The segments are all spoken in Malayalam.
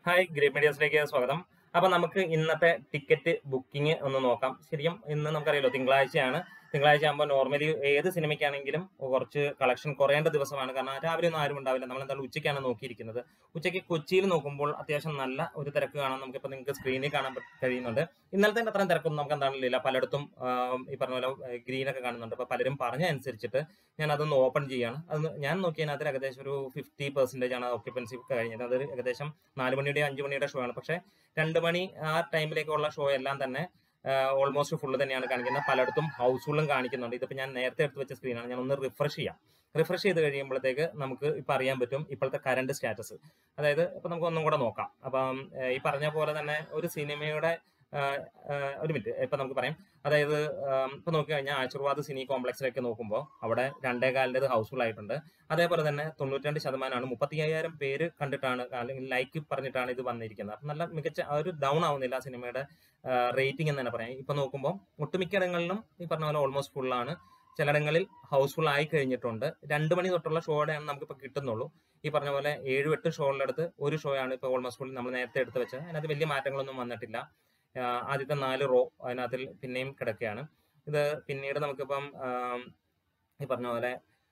ഹായ് ഗ്രേറ്റ് മീഡിയസിലേക്ക് സ്വാഗതം അപ്പൊ നമുക്ക് ഇന്നത്തെ ടിക്കറ്റ് ബുക്കിംഗ് ഒന്ന് നോക്കാം ശരിക്കും ഇന്ന് നമുക്കറിയാലോ തിങ്കളാഴ്ചയാണ് തിങ്കളാഴ്ച ആകുമ്പോൾ നോർമലി ഏത് സിനിമയ്ക്കാണെങ്കിലും കുറച്ച് കളക്ഷൻ കുറയേണ്ട ദിവസമാണ് കാരണം രാവിലെ ഒന്നും ആരും ഉണ്ടാവില്ല നമ്മൾ എന്തായാലും ഉച്ചയ്ക്കാണ് നോക്കിയിരിക്കുന്നത് ഉച്ചയ്ക്ക് കൊച്ചിയിൽ നോക്കുമ്പോൾ അത്യാവശ്യം നല്ല ഒരു തിരക്ക് കാണാം നമുക്കിപ്പോൾ നിങ്ങൾക്ക് സ്ക്രീനിൽ കാണാൻ പറ്റ- കഴിയുന്നുണ്ട് ഇന്നലത്തെ അത്രയും തിരക്കൊന്നും നമുക്ക് എന്താണെന്നില്ല പലയിടത്തും ആം, ഈ പറഞ്ഞ പോലെ ഗ്രീൻ ഒക്കെ കാണുന്നുണ്ട് അപ്പോൾ പലരും പറഞ്ഞ അനുസരിച്ചിട്ട് ഞാൻ അതൊന്ന് ഓപ്പൺ ചെയ്യാണ് അത് ഞാൻ നോക്കിയതിനകത്ത് ഏകദേശം ഒരു ഫിഫ്റ്റി പെർസെൻറ്റേജ് ആണ് ഓക്യുപ്പൻസി കഴിഞ്ഞത് അത് ഏകദേശം നാല് മണിയുടെ അഞ്ച് മണിയുടെ ഷോ ആണ് പക്ഷേ രണ്ട് മണി ആ ടൈമിലേക്കുള്ള ഷോ എല്ലാം തന്നെ ഓൾമോസ്റ്റ് ഫുള്ള് തന്നെയാണ് കാണിക്കുന്നത് പലയിടത്തും ഹൗസ്ഫുള്ളും കാണിക്കുന്നുണ്ട് ഇതിപ്പോൾ ഞാൻ നേരത്തെ എടുത്ത് വെച്ച സ്ക്രീനാണ് ഞാൻ ഒന്ന് റിഫ്രഷ് ചെയ്യാം റിഫ്രഷ് ചെയ്ത് കഴിയുമ്പോഴത്തേക്ക് നമുക്ക് ഇപ്പം അറിയാൻ പറ്റും ഇപ്പോഴത്തെ കറണ്ട് സ്റ്റാറ്റസ് അതായത് ഇപ്പം നമുക്ക് ഒന്നും കൂടെ നോക്കാം അപ്പം ഏഹ്, ഈ പറഞ്ഞ പോലെ തന്നെ ഒരു സിനിമയുടെ ആഹ്, ആഹ്, ഒരു മിനിറ്റ് ഇപ്പം നമുക്ക് പറയാം അതായത് ഇപ്പം നോക്കി കഴിഞ്ഞാൽ ആശീർവാദ് സിനി കോംപ്ലക്സിലേക്ക് നോക്കുമ്പോൾ അവിടെ രണ്ടേ കാലിൻ്റെത് ഹൗസ്ഫുൾ ആയിട്ടുണ്ട് അതേപോലെ തന്നെ തൊണ്ണൂറ്റിരണ്ട് ശതമാനമാണ് മുപ്പത്തി അയ്യായിരം പേര് കണ്ടിട്ടാണ് അല്ലെങ്കിൽ ലൈക്ക് പറഞ്ഞിട്ടാണ് ഇത് വന്നിരിക്കുന്നത് അപ്പം നല്ല മികച്ച ആ ഒരു ഡൗൺ ആവുന്നില്ല ആ സിനിമയുടെ റേറ്റിംഗ് എന്ന് തന്നെ പറയാം ഇപ്പൊ നോക്കുമ്പോൾ ഒട്ടുമിക്ക ഇടങ്ങളിലും ഈ പറഞ്ഞ പോലെ ഓൾമോസ്റ്റ് ഫുള്ളാണ് ചിലയിടങ്ങളിൽ ഹൗസ്ഫുൾ ആയി കഴിഞ്ഞിട്ടുണ്ട് രണ്ട് മണി തൊട്ടുള്ള ഷോയുടെയാണ് നമുക്കിപ്പോൾ കിട്ടുന്നുള്ളൂ ഈ പറഞ്ഞ പോലെ ഏഴ് എട്ട് ഷോകളിലെടുത്ത് ഒരു ഷോ ആണ് ഇപ്പോൾ ഓൾമോസ്റ്റ് ഫുൾ നമ്മൾ നേരത്തെ എടുത്ത് വെച്ചത് അതിനകത്ത് വലിയ മാറ്റങ്ങളൊന്നും വന്നിട്ടില്ല ആഹ് ആദ്യത്തെ നാല് റോ അതിനകത്തിൽ പിന്നെയും കിടക്കുകയാണ് ഇത് പിന്നീട് നമുക്കിപ്പം ആം, ഈ പറഞ്ഞ പോലെ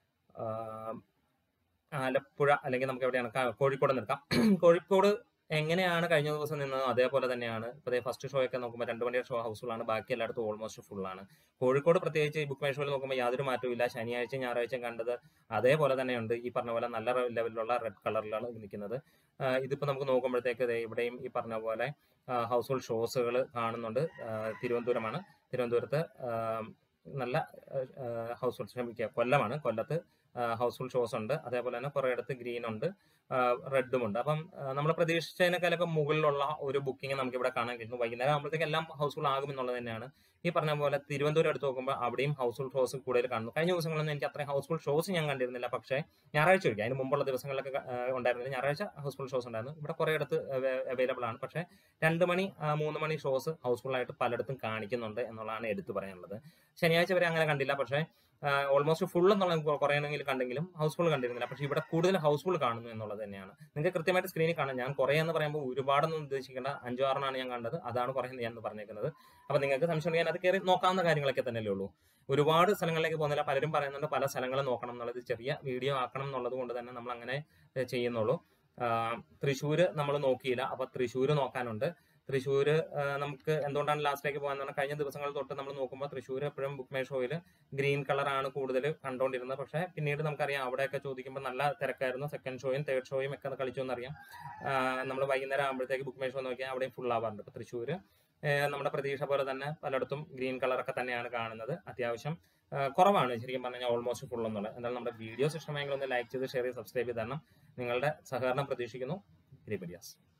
ആം, ആലപ്പുഴ അല്ലെങ്കിൽ നമുക്ക് എവിടെയാണ് ക- കോഴിക്കോട് നിൽക്കാം കോഴിക്കോട് എങ്ങനെയാണ് കഴിഞ്ഞ ദിവസം നിന്നത് അതേപോലെ തന്നെയാണ് ഇപ്പോൾ ഫസ്റ്റ് ഷോ ഒക്കെ നോക്കുമ്പോൾ രണ്ട് മണിയുടെ ഷോ ഹൗസ്ഫുൾ ആണ് ബാക്കി എല്ലായിടത്തും ഓൾമോസ്റ്റ് ഫുൾ ആണ് കോഴിക്കോട് പ്രത്യേകിച്ച് ഈ ബുക്ക് മൈ ഷോയിൽ നോക്കുമ്പോൾ യാതൊരു മാറ്റവും ഇല്ല ശനിയാഴ്ച ഞായറാഴ്ച കണ്ടത് അതേപോലെ തന്നെയുണ്ട് ഈ പറഞ്ഞ പോലെ നല്ല ലെവലിലുള്ള റെഡ് കളറിലാണ് നിൽക്കുന്നത് ആഹ് ഇതിപ്പോൾ നമുക്ക് നോക്കുമ്പോഴത്തേക്ക് ദേ ഇവിടെയും ഈ പറഞ്ഞ പോലെ ഹൗസ്ഫുൾ ഷോസുകൾ കാണുന്നുണ്ട് ആഹ് തിരുവനന്തപുരമാണ് തിരുവനന്തപുരത്ത് ആഹ് നല്ല ഹൗസ്ഫുൾ ക്ഷമിക്കുക കൊല്ലമാണ് കൊല്ലത്ത് ഹൗസ്ഫുൾ ഷോസ് ഉണ്ട് അതേപോലെ തന്നെ കുറേയിടത്ത് ഗ്രീൻ ഉണ്ട് റെഡും ഉണ്ട് അപ്പം നമ്മൾ പ്രതീക്ഷിച്ചതിനേക്കാളൊക്കെ മുകളിലുള്ള ഒരു ബുക്കിംഗ് നമുക്ക് ഇവിടെ കാണാൻ കഴിയുന്നു വൈകുന്നേരം ആകുമ്പോഴത്തേക്ക് എല്ലാം ഹൗസ്ഫുൾ ആകും എന്നുള്ളത് തന്നെയാണ് ഈ പറഞ്ഞ പോലെ തിരുവനന്തപുരം എടുത്ത് നോക്കുമ്പോൾ അവിടെയും ഹൗസ്ഫുൾ ഷോസ് കൂടുതൽ കാണുന്നു കഴിഞ്ഞ ദിവസങ്ങളൊന്നും എനിക്ക് അത്രയും ഹൗസ്ഫുൾ ഷോസ് ഞാൻ കണ്ടിരുന്നില്ല പക്ഷേ ഞായറാഴ്ച ഒഴികെ അതിന് മുമ്പുള്ള ദിവസങ്ങളിലൊക്കെ ആ, ഉണ്ടായിരുന്നില്ല ഞായറാഴ്ച ഹൗസ്ഫുൾ ഷോസ് ഉണ്ടായിരുന്നു ഇവിടെ കുറേയിടത്ത് അവൈലബിൾ ആണ് പക്ഷേ രണ്ട് മണി ആ, മൂന്ന് മണി ഷോസ് ഹൗസ്ഫുൾ ആയിട്ട് പലയിടത്തും കാണിക്കുന്നുണ്ട് എന്നുള്ളതാണ് എടുത്തു പറയാനുള്ളത് ശനിയാഴ്ച വരെ അങ്ങനെ കണ്ടില്ല പക്ഷേ ഓൾമോസ്റ്റ് ഫുൾ എന്നുള്ള കുറയണമെങ്കിൽ കണ്ടെങ്കിലും ഹൗസ്ഫുൾ കണ്ടിരുന്നില്ല പക്ഷേ ഇവിടെ കൂടുതൽ ഹൗസ്ഫുൾ കാണുന്നു എന്നുള്ളത് തന്നെയാണ് നിങ്ങൾക്ക് കൃത്യമായിട്ട് സ്ക്രീനിൽ കാണാം ഞാൻ കുറേ എന്ന് പറയുമ്പോൾ ഒരുപാടൊന്നും ഉദ്ദേശിക്കേണ്ട അഞ്ചോ ആറെണ്ണമാണ് ഞാൻ കണ്ടത് അതാണ് കുറേ ഞാൻ പറഞ്ഞേക്കുന്നത് അപ്പൊ നിങ്ങൾക്ക് സംശയം ഉണ്ടെങ്കിൽ അത് കയറി നോക്കാവുന്ന കാര്യങ്ങളൊക്കെ തന്നെയല്ലേ ഉള്ളൂ ഒരുപാട് സ്ഥലങ്ങളിലേക്ക് പോകുന്നില്ല പലരും പറയുന്നുണ്ട് പല സ്ഥലങ്ങളും നോക്കണം എന്നുള്ളത് ചെറിയ വീഡിയോ ആക്കണം എന്നുള്ളത് കൊണ്ട് തന്നെ നമ്മൾ അങ്ങനെ ഏഹ്, ചെയ്യുന്നുള്ളൂ ആഹ്, തൃശ്ശൂര് നമ്മൾ നോക്കിയില്ല അപ്പൊ തൃശ്ശൂര് നോക്കാനുണ്ട് തൃശ്ശൂര് ആഹ്, നമുക്ക് എന്തുകൊണ്ടാണ് ലാസ്റ്റിലേക്ക് പോകാൻ പറഞ്ഞാൽ കഴിഞ്ഞ ദിവസങ്ങൾ തൊട്ട് നമ്മൾ നോക്കുമ്പോൾ തൃശ്ശൂർ എപ്പോഴും ബുക്ക് മൈ ഷോയിൽ ഗ്രീൻ കളറാണ് കൂടുതൽ കണ്ടുകൊണ്ടിരുന്നത് പക്ഷേ പിന്നീട് നമുക്കറിയാം അവിടെയൊക്കെ ചോദിക്കുമ്പോൾ നല്ല തിരക്കായിരുന്നു സെക്കൻഡ് ഷോയും തേർഡ് ഷോയും ഒക്കെ കളിച്ചു എന്നറിയാം നമ്മൾ വൈകുന്നേരം ആകുമ്പോഴത്തേക്ക് ബുക്ക് മൈ ഷോ നോക്കിയാൽ അവിടെയും ഫുൾ ആവാറുണ്ട് ഇപ്പോൾ തൃശ്ശൂർ നമ്മുടെ പ്രതീക്ഷ പോലെ തന്നെ പലയിടത്തും ഗ്രീൻ കളറൊക്കെ തന്നെയാണ് കാണുന്നത് അത്യാവശ്യം ആ, കുറവാണ് ശരിക്കും പറഞ്ഞാൽ ഓൾമോസ്റ്റ് ഫുൾ എന്നുള്ളത് എന്തായാലും നമ്മുടെ വീഡിയോസ് ഇഷ്ടമെങ്കിൽ ഒന്ന് ലൈക്ക് ചെയ്ത് ഷെയർ ചെയ്ത് സബ്സ്ക്രൈബ് ചെയ്ത് തരണം നിങ്ങളുടെ സഹകരണം പ്രതീക്ഷിക്കുന്നു ഗ്രീപരിയാസ്